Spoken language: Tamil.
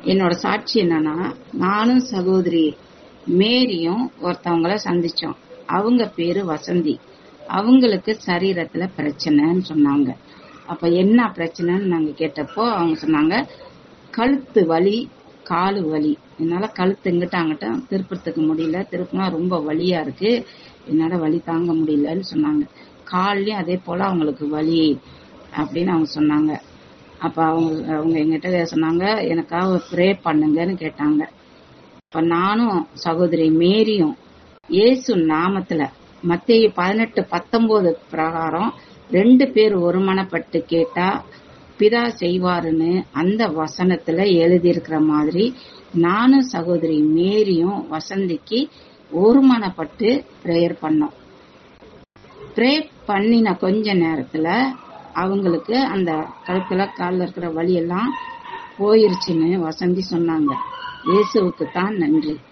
என்னோட சாட்சி என்னன்னா நானும் சகோதரி மேரியும் ஒருத்தவங்கள சந்திச்சோம் அவங்க பேரு வசந்தி அவங்களுக்கு சரீரத்துல பிரச்சனைன்னு சொன்னாங்க அப்ப என்ன பிரச்சனைன்னு நாங்க கேட்டப்போ அவங்க சொன்னாங்க கழுத்து வலி காலு வலி என்னால கழுத்து இங்கிட்ட அங்கிட்ட திருப்பறதுக்கு முடியல திருப்பினா ரொம்ப வலியா இருக்கு என்னால வலி தாங்க முடியலன்னு சொன்னாங்க கால்லயும் அதே போல அவங்களுக்கு வலி அப்படின்னு அவங்க சொன்னாங்க அப்ப அவங்க அவங்க எங்கிட்ட சொன்னாங்க எனக்காக ப்ரே பண்ணுங்கன்னு கேட்டாங்க அப்ப நானும் சகோதரி மேரியும் இயேசு நாமத்துல மத்திய பதினெட்டு பத்தொன்பது பிரகாரம் ரெண்டு பேர் ஒருமனப்பட்டு கேட்டா பிதா செய்வாருன்னு அந்த வசனத்துல எழுதியிருக்கிற மாதிரி நானும் சகோதரி மேரியும் வசந்திக்கு ஒருமனப்பட்டு பிரேயர் பண்ணோம் ப்ரே பண்ணின கொஞ்ச நேரத்துல அவங்களுக்கு அந்த கழுத்துல கால்ல இருக்கிற வலி எல்லாம் போயிருச்சுன்னு வசந்தி சொன்னாங்க இயேசுவுக்கு தான் நன்றி